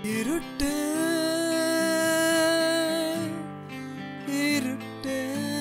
ഇരുട്ട് ഇരുട്ട്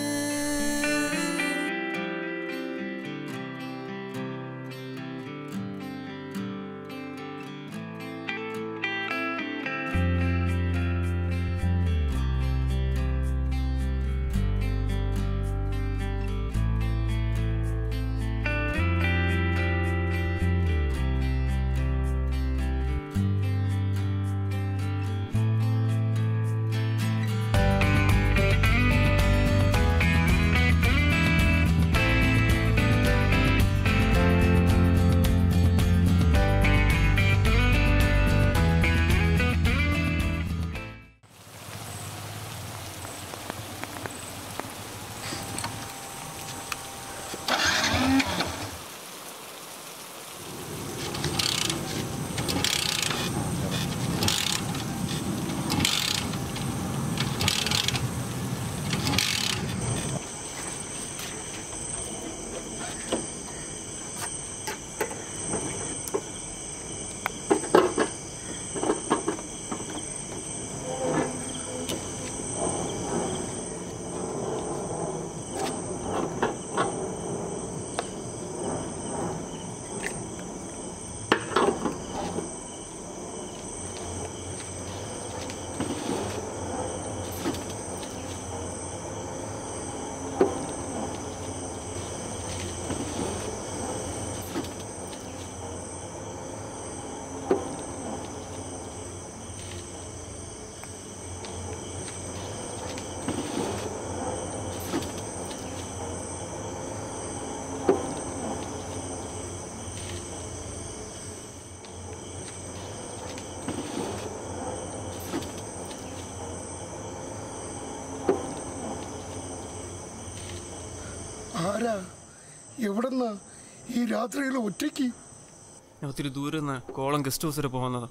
ആരാ എവിടെന്നാ ഈ രാത്രിയിൽ ഒറ്റയ്ക്ക് ഞാൻ ഒത്തിരി ദൂരെ നിന്ന് കോളം ഗസ്റ്റ് ഹൗസ് വരെ പോകുന്നത്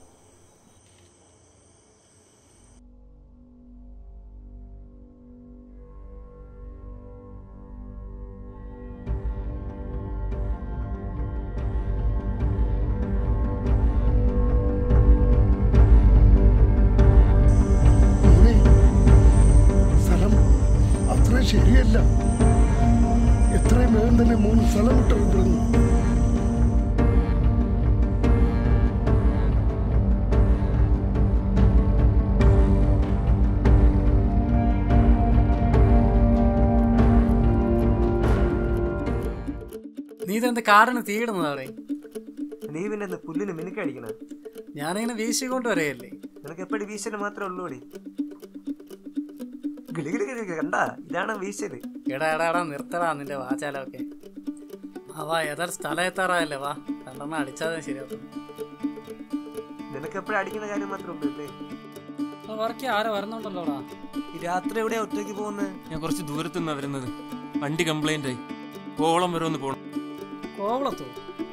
മോനെ സ്ഥലം അത്ര ശരിയല്ല എത്രയും വേഗം തന്നെ മൂന്ന് സ്ഥലം വിട്ടിരുന്നു നീ ഇതെന്ത് കാടിന് തീയിടുന്നതാടേ നീ പിന്നെ എന്ത് പുല്ലിന് മിനുക്കടിക്കണ ഞാനിങ്ങനെ വീശിക്കൊണ്ട് വരെയല്ലേ നിനക്ക് എപ്പോഴും വീശല് മാത്രമേ ഉള്ളൂടി ഗിളി ഗിളി ഗിളി ഗിളി. കണ്ടാ ഇതാണ് വീശല് എടാ എടാ എടാ നിർത്തടാ നിന്റെ വാചാലമൊക്കെ ആ വാ ഏതായാലും സ്ഥലം എത്താറായല്ലേ വാ രണ്ടെണ്ണം അടിച്ചാതെ ശരിയാക്കും നിനക്ക് എപ്പോഴും അടിക്കുന്ന കാര്യം മാത്രമേ ഉള്ളൂ അല്ലേ വർക്ക് ആരോ വരുന്നുണ്ടല്ലോടാ ഈ രാത്രി എവിടെയാ ഒറ്റയ്ക്ക് പോകുന്നത് ഞാൻ കുറച്ച് ദൂരത്തു നിന്നാ വരുന്നത് വണ്ടി കംപ്ലൈന്റ് ആയി കോളം വരെ ഒന്ന് പോകണം കോവളത്തോ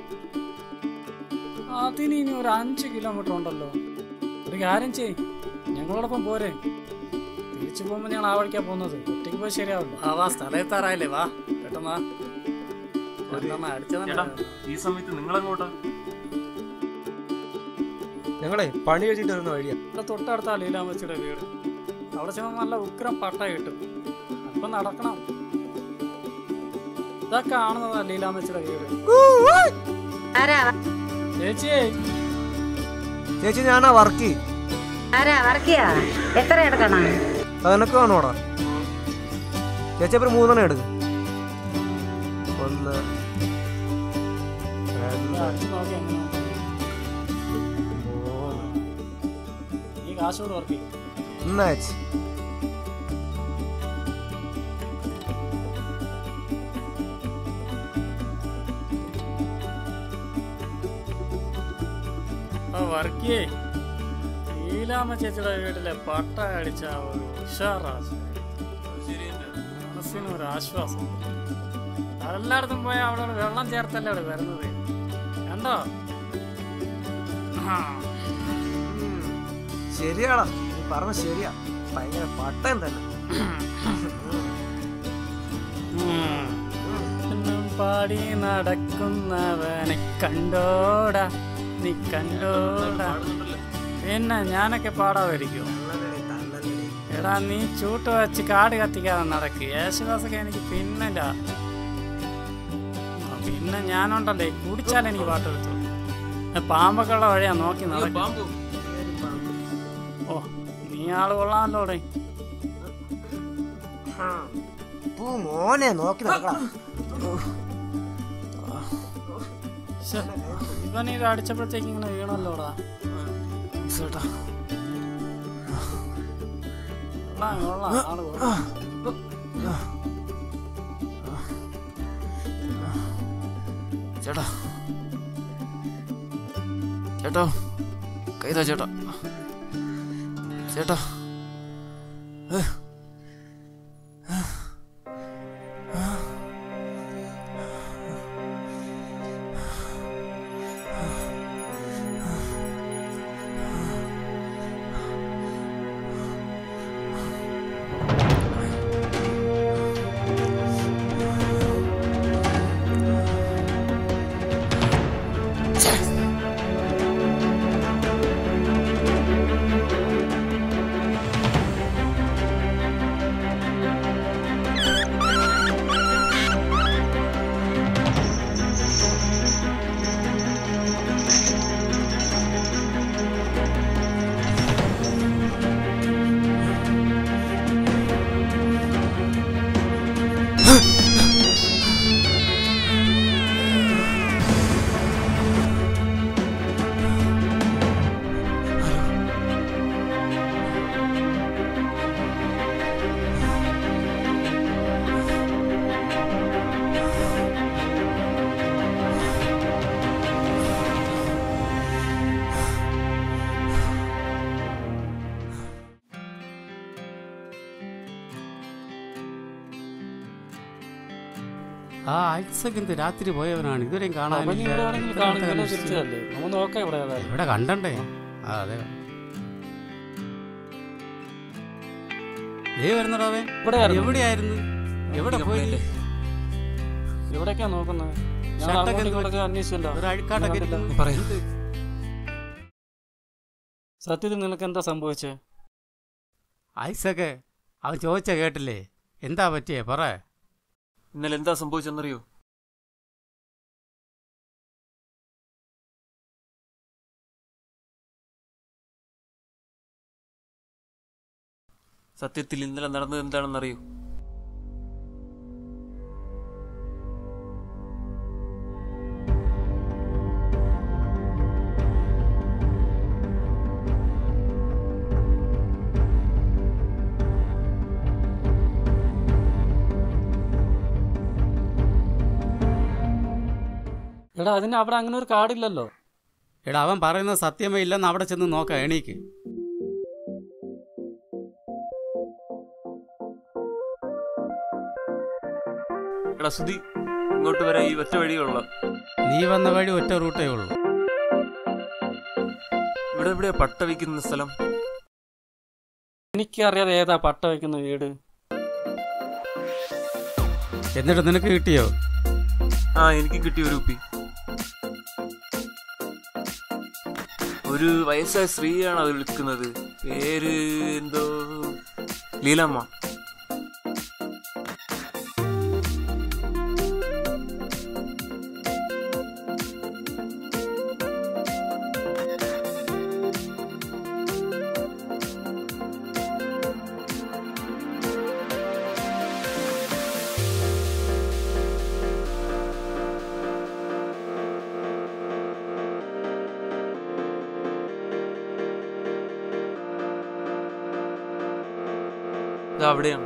അതിന് ഇനി ഒരു അഞ്ച് കിലോമീറ്റർ ഉണ്ടല്ലോ ഒരു കാര്യം ചെയ് ഞങ്ങളോടൊപ്പം പോരെ തിരിച്ചു പോകുമ്പോ ഞങ്ങൾ ആ വഴിക്കാ പോകുന്നത് ഒറ്റയ്ക്ക് പോയി ശരിയാവില്ല ആ വാ സ്ഥലം എത്താറായില്ലേ വാ പെട്ടെന്ന് വാ രണ്ടെണ്ണം അടിച്ചതന്നെ ഈ സമയത്ത് നിങ്ങളെങ്ങോട്ടാ ഞങ്ങളെ പണി കഴിച്ചിട്ട് വരുന്ന വഴിയാ ഇവിടെ തൊട്ടടുത്ത ലീലാമച്ചിയുടെ വീട് അവിടെ ചെന്ന് നല്ല ഉഗ്രം പട്ട കിട്ടും അപ്പൊ നടക്കണം ഇതാ കാണുന്നതാ ലീലാമച്ചിയുടെ വീട് ആരാ ചേച്ചിയേ ചേച്ചി ഞാനാ വർക്ക് ആരാ വർക്കിയാ എത്ര എടുക്കണം നിനക്ക് വേണോടാ ചേച്ചി അപ്പൊ മൂന്നെണ്ണം എടുക്കും ഒന്ന് രണ്ട് അടിച്ചു നോക്കി എങ്ങനെ മൂന്ന് ഈ കാശോട് വർക്ക് ചെയ്യും എന്നാ ചേച്ചി ആ വർക്കിയേ ലീലാമ്മ ചേച്ചിയുടെ വീട്ടിലെ പട്ട അടിച്ച ആ ഒരു ഉഷാറാശ മനസ്സിന് ഒരു ആശ്വാസം എല്ലായിടത്തും പോയാൽ അവിടെ ഒരു വെള്ളം ചേർത്തല്ലേ അവിടെ വരുന്നത് കണ്ടോ ആ ഉം. ശരിയാടാ നീ പറഞ്ഞ ശരിയാ ഭയങ്കര പട്ടയം തന്നെ എന്നും പാടി നടക്കുന്നവനെ കണ്ടോടാ നീ കണ്ടോടാ പിന്നെ ഞാനൊക്കെ പാടാതിരിക്കും തള്ളലടി, തള്ളലടി. എടാ നീ ചൂട്ട് വെച്ച് കാട് കത്തിക്കാതെ നടക്ക് യേശുദാസൊക്കെ എനിക്ക് പിന്നല്ല ആ, പിന്നെ ഞാനുണ്ടല്ലേ കുടിച്ചാൽ എനിക്ക് പാട്ടെടുത്തു പാമ്പൊക്കെ ഉള്ള വഴിയാ നോക്കി നടക്കും പാമ്പ് ഏത് പാമ്പ്? ഓ നീ ആള് കൊള്ളാമല്ലോടെ ആ. പൂ മോനെ നോക്കി നടക്കണം ശ്ശെ, ഇവൻ ഇത് അടിച്ചപ്പോഴത്തേക്ക് ഇങ്ങനെ വീണല്ലോടാ ചേട്ടാ കൊള്ളാം കൊള്ളാം ആള് കൊള്ളാം ചേട്ടാ ചേട്ടാ കൈതാ ചേട്ടാ ചേട്ടാ ആ ഐസക് എന്ത് രാത്രി പോയവനാണ് ഇതുവരെയും അവൻ ഇവിടെ ആണെങ്കിൽ കാണുന്നില്ല കാണാനില്ല തിരിച്ചതല്ലേ നമ്മൾ നോക്കാം ഇവിടെ ഏതായാലും ഇവിടെ കണ്ടണ്ടേ ആ അതെ ദേ വരുന്നടാ അവൻ ഇവിടെ ആയിരുന്നു. എവിടെയായിരുന്നു എവിടെ പോയി എവിടേക്കാ നോക്കുന്നത് ഞാൻ ഷർട്ടൊക്കെ അങ്ങോട്ടും എന്ത് ഇങ്ങോട്ടൊക്കെ അന്വേഷിച്ചല്ലോ ഒരു അഴുക്കാട്ടൊക്കെ ഞാൻ കണ്ടില്ല. ഇരിക്കുന്നു. പറയൂ. എന്ത്? സത്യത്തിൽ നിനക്ക് എന്താ സംഭവിച്ചേ ഐസക് അവൻ ചോദിച്ച കേട്ടില്ലേ എന്താ പറ്റിയേ പറ ഇന്നലെ എന്താ സംഭവിച്ചെന്നറിയോ സത്യത്തിൽ ഇന്നലെ നടന്നത് എന്താണെന്നറിയോ എടാ അതിന് അവിടെ അങ്ങനെ ഒരു കാർഡില്ലല്ലോ എടാ അവൻ പറയുന്നത് സത്യമേ ഇല്ലെന്ന് അവിടെ ചെന്ന് നോക്കാം എണീക്ക് എടാ സുധി ഇങ്ങോട്ട് വരാൻ ഈ ഒറ്റ വഴിയുള്ള നീ വന്ന വഴി ഒറ്റ റൂട്ടേ ഉള്ളൂ ഇവിടെ എവിടെയാ പട്ട വയ്ക്കുന്ന സ്ഥലം എനിക്കറിയാതെ ഏതാ പട്ട വയ്ക്കുന്ന വീട് എന്നിട്ട് നിനക്ക് കിട്ടിയോ ആ എനിക്ക് കിട്ടിയ ഒരു കുപ്പി ഒരു വയസ്സായ സ്ത്രീയാണ് അത് വിളിക്കുന്നത് പേര് എന്തോ ലീലാമ്മ ഇത് അവിടെയാണ്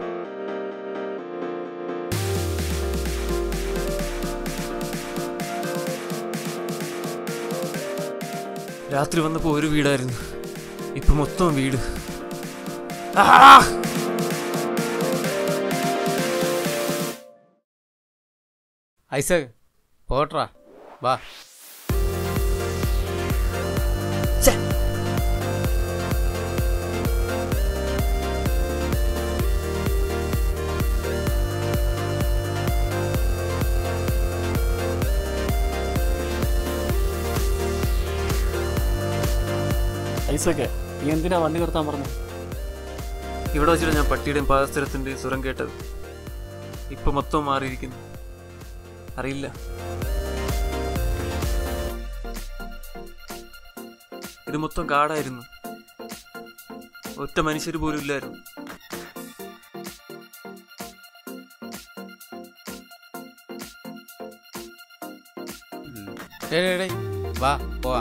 രാത്രി വന്നപ്പോ ഒരു വീടായിരുന്നു ഇപ്പൊ മൊത്തം വീട് ആ! ഐസക് പോട്രാ വാ ഐസൊക്കെ നീ എന്തിനാ വണ്ടി നിർത്താൻ പറഞ്ഞു ഇവിടെ വെച്ചിട്ട് ഞാൻ പട്ടിയുടെയും പാദസ്ഥലത്തിൻ്റെയും സ്വരം കേട്ടത് ഇപ്പൊ മൊത്തം മാറിയിരിക്കുന്നു അറിയില്ല ഇത് മൊത്തം കാടായിരുന്നു ഒറ്റ മനുഷ്യർ പോലും ഇല്ലായിരുന്നു ഡേയ് ഡേയ് ഡേയ്, വാ പോവാ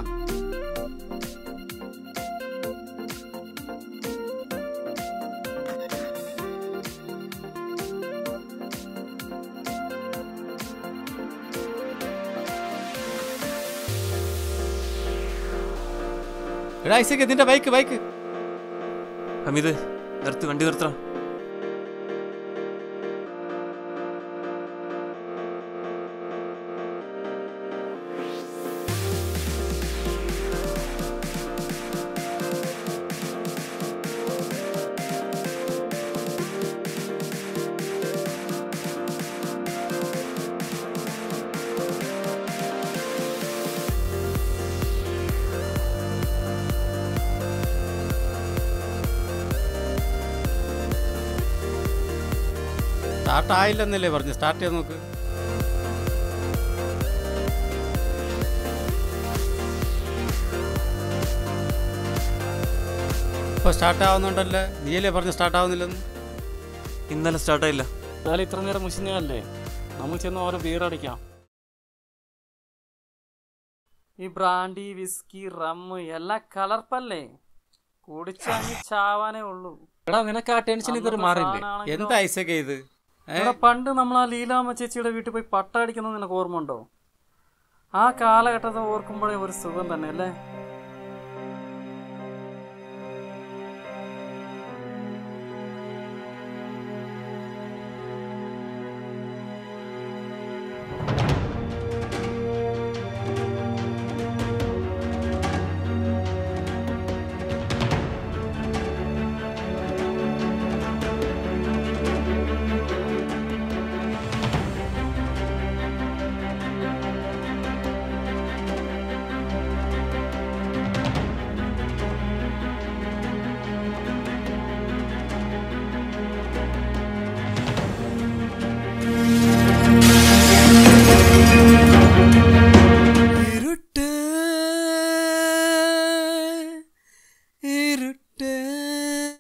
എടാ ഐസക്ക് നിന്റെ ബൈക്ക് ബൈക്ക് ഹമീദ് നിർത്തി വണ്ടി നിർത്തണം സ്റ്റാർട്ട് ആയില്ലെന്നല്ലേ പറഞ്ഞു സ്റ്റാർട്ട് ചെയ്ത് നോക്ക് ഇപ്പൊ സ്റ്റാർട്ട് ആവുന്നുണ്ടല്ലേ നീയല്ലേ പറഞ്ഞു സ്റ്റാർട്ട് ആവുന്നില്ലെന്ന് ഇന്നലെ സ്റ്റാർട്ടായില്ല എന്നാലും ഇത്ര നേരം മുഷിഞ്ഞല്ലേ നമുക്ക് ചെന്ന് ഓരോ ബീറടിക്കാം ഈ ബ്രാൻഡി വിസ്കി റമ്മ് എല്ലാം കലർപ്പല്ലേ കുടിച്ചങ്ങി ചാവാനേ ഉള്ളൂ എടാ നിനക്ക് ആ ടെൻഷൻ ഇതൊരു മാറില്ലേ എന്താ ഐസൊക്കെ ഇത് ഏ? എടാ, പണ്ട് നമ്മൾ ആ ലീലാമ്മ ചേച്ചിയുടെ വീട്ടിൽ പോയി പട്ട അടിക്കുന്നത് നിനക്ക് ഓർമ്മ ഉണ്ടോ ആ കാലഘട്ടത്തെ ഓർക്കുമ്പോഴേ ഒരു സുഖം തന്നെ അല്ലേ